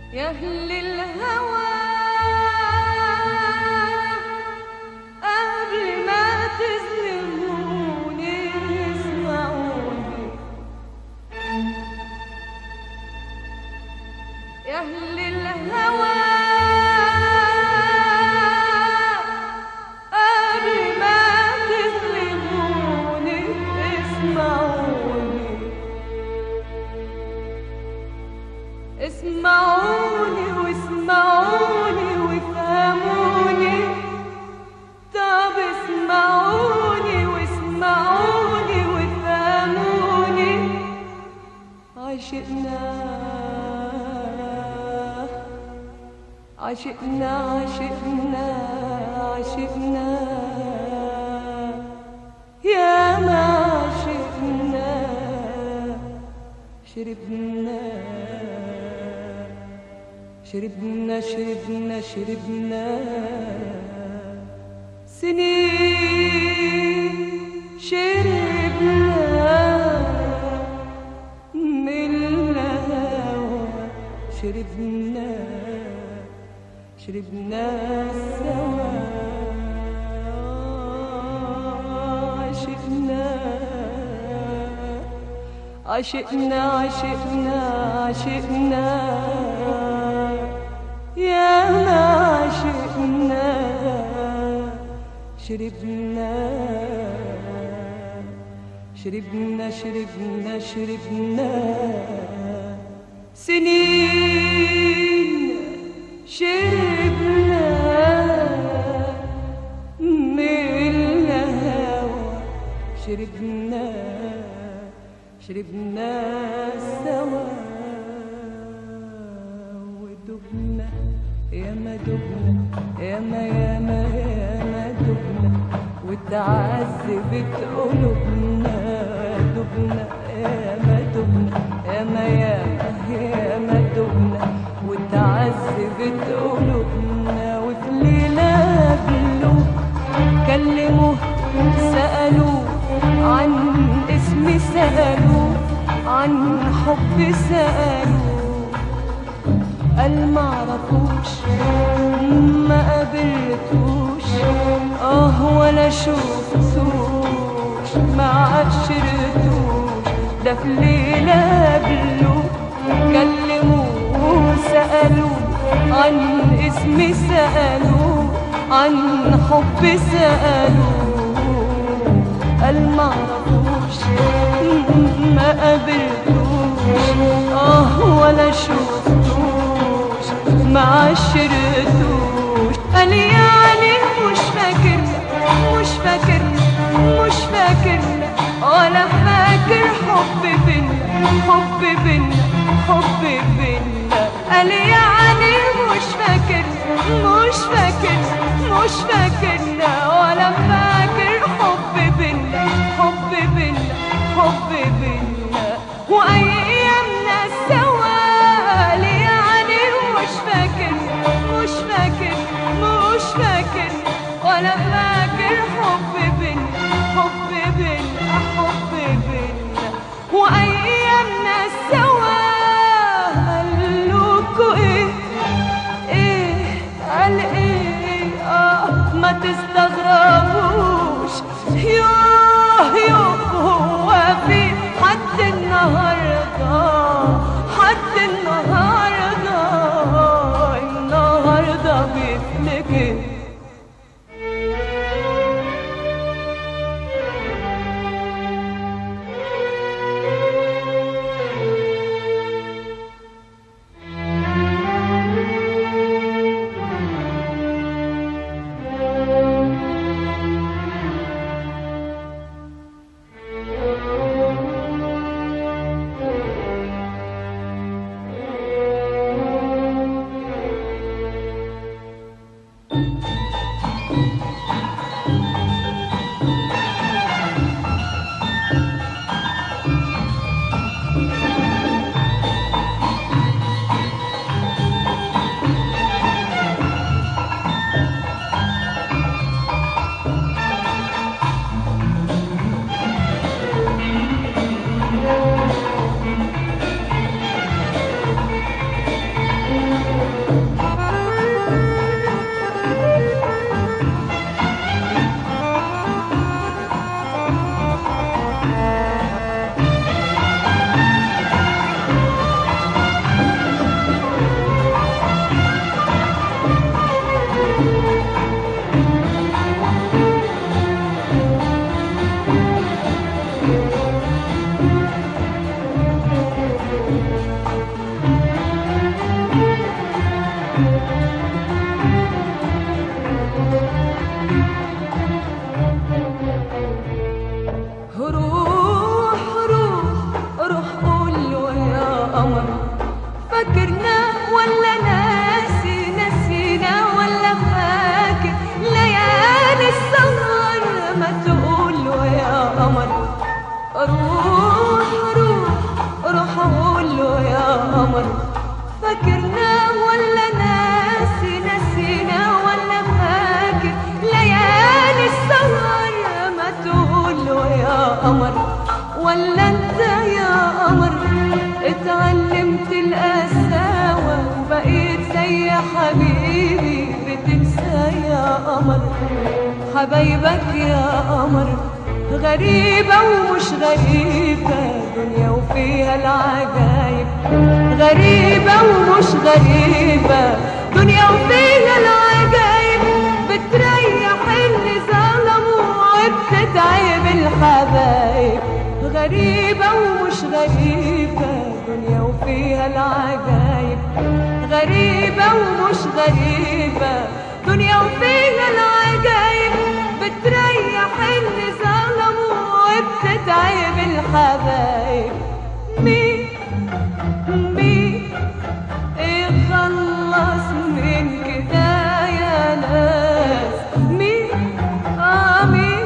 يا أهل الهوى قبل ما تظلموني اسمعوني يا أهل الهوى قبل ما تظلموني اسمعوني اسمعوني واسمعوني وافهموني طب اسمعوني واسمعوني وافهموني عشقنا عشقنا عشقنا عشقنا يا ما عشقنا شربنا شربنا شربنا شربنا سنين شربنا من الهوى شربنا شربنا سوا عشقنا عشقنا عشقنا عشقنا يا ما عشقنا شربنا شربنا شربنا شربنا سنين شربنا من الهوى شربنا شربنا سوا ودبنا يا ما دبنا يا ما يا ما يا ما دبنا وتعذبت قلوبنا دبنا يا ما دبنا يا ما يا ما يا ما دبنا وتعذبت قلوبنا وفي ليلة قبلوه كلموه سألوه عن اسمي سألوه عن حب سألوه قال معرفوش ما قابلتوش اه ولا شفتوش ما عشرتوش ده في ليلة قبلوه كلموه سألوه عن اسمي سألوه عن حب سألوه قال معرفوش ما قابلتوش اه ولا شفتوش ما عشرتوش قال يعني مش فاكرنا مش فاكرنا مش فاكرنا ولا فاكر حب بينا حب بينا حب بينا قال يعني مش فاكرنا مش فاكرنا مش فاكرنا ولا فاكر حب بينا حب بينا حب بينا وايامنا سوا ليه يعني مش فاكر مش فاكر مش فاكر ولا فاكر حب بينا حب بينا حب بينا وايامنا سوا قالوكوا ايه ايه قال ايه اه ما تستغربوش يوه يوه هو في حد النهارده حد النهارده النهارده بيفتكر ولا ناسي نسينا ولا فاكر ليالي السهر ما تقول له يا قمر روح روح روح اقول له يا قمر فاكرنا ولا ناسي نسينا ولا فاكر ليالي السهر ما تقول له يا قمر ولا انت يا قمر اتعلمت القساوة وبقيت زي حبيبي بتنسى يا قمر حبايبك يا قمر غريبة ومش غريبة دنيا وفيها العجايب غريبة ومش غريبة دنيا وفيها العجايب بتريح اللي ظلموا وبتتعب الحبايب غريبة ومش غريبة دنيا وفيها العجايب غريبة ومش غريبة دنيا وفيها العجايب بتريح اللي ظلموا وبتتعب الحبايب مين مين يخلص من كده يا ناس مين آه مين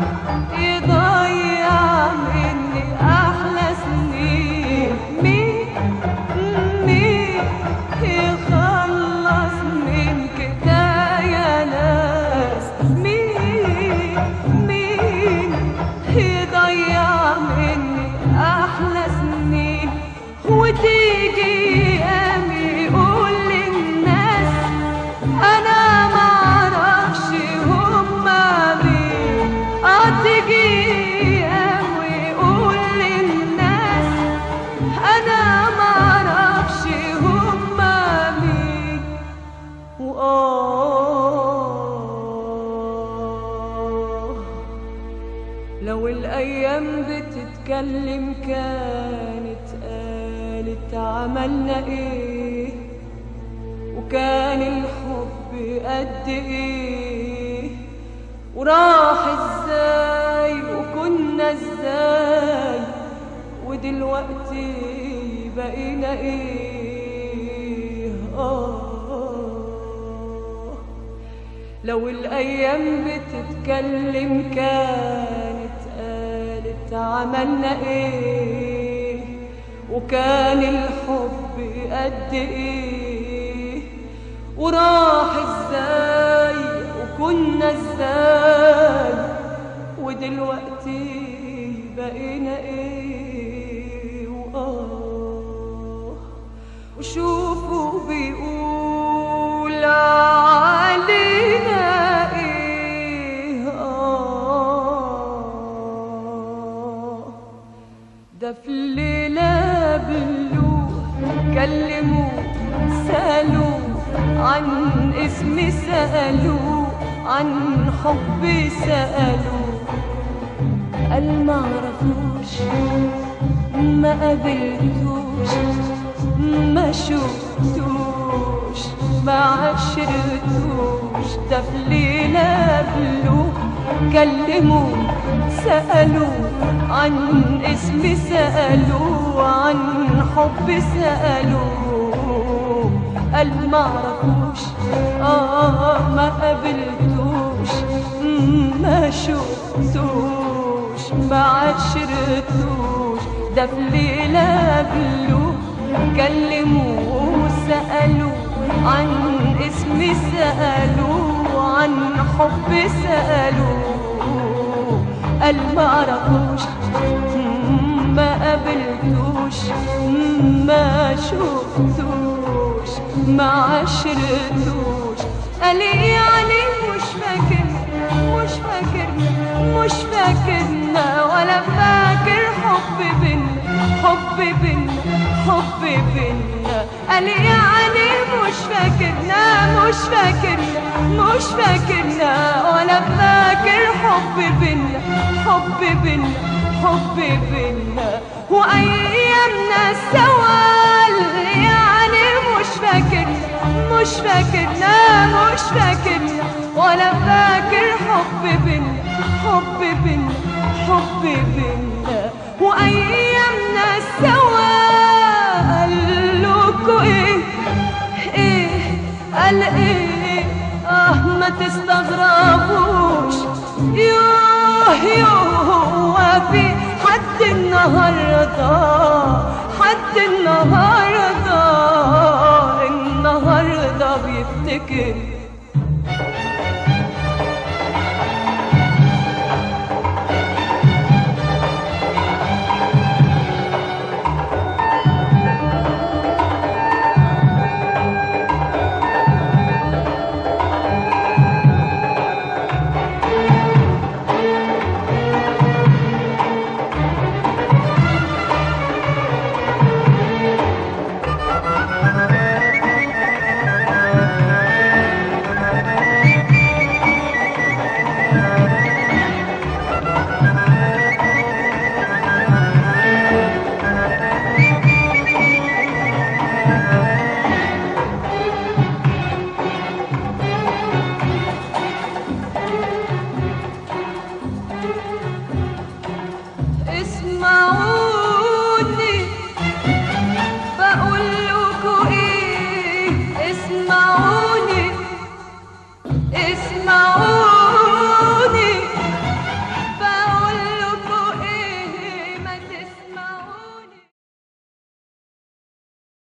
يضيع مني أحلى سنين مين مين يخلص من كده يا ناس مين مين يضيع مني أحلى سنين وتيجي أيام يقول للناس أنا معرفش هما مين آه تيجي أيام ويقول للناس أنا معرفش هما مين وآه لو الأيام بتتكلم كانت قالت عملنا إيه وكان الحب قد إيه وراح إزاي وكنا إزاي ودلوقتي بقينا إيه آه لو الأيام بتتكلم كانت قالت عملنا إيه وكان الحب قد إيه وراح إزاي وكنا إزاي ودلوقتي بقينا إيه وآه وشوفوا بيقول علينا ايه آه ده في الليلة بلوه كلموا سألوا عن اسمي سألوا عن حبي سألوا قال ما عرفوش ما قابلتوش ما شفتوش ما عشرتوش ده في ليلة قبله كلموا سألوا عن اسمي سألوا عن حبي سألوا قال ما عرفوش آه ما قابلتوش ما شفتوش ما عشرتوش ده في ليلة قبله كلموا سألوا عن اسمي سألوا عن حبي سألوا قال ما عرفوش ما قابلتوش ما شفتوش ما عشرتوش قال إيه يعني مش فاكر مش فاكر مش فاكرنا ولا فاكر حب بينا حب بينا حب بينا قال يعني مش فاكرنا مش فاكرنا مش فاكرنا ولا فاكر حب بينا حب بينا حب بينا وايامنا سوا يعني مش فاكرنا مش فاكرنا مش فاكرنا ولا فاكر حب بينا حب بينا حب بينا وايامنا سوا قالوا ايه قال ايه اه ما تستغربوش يوه يوه هو في حد النهارده حد النهارده النهارده بيفتكر اسمعوني بقول لكم ايه اسمعوني اسمعوني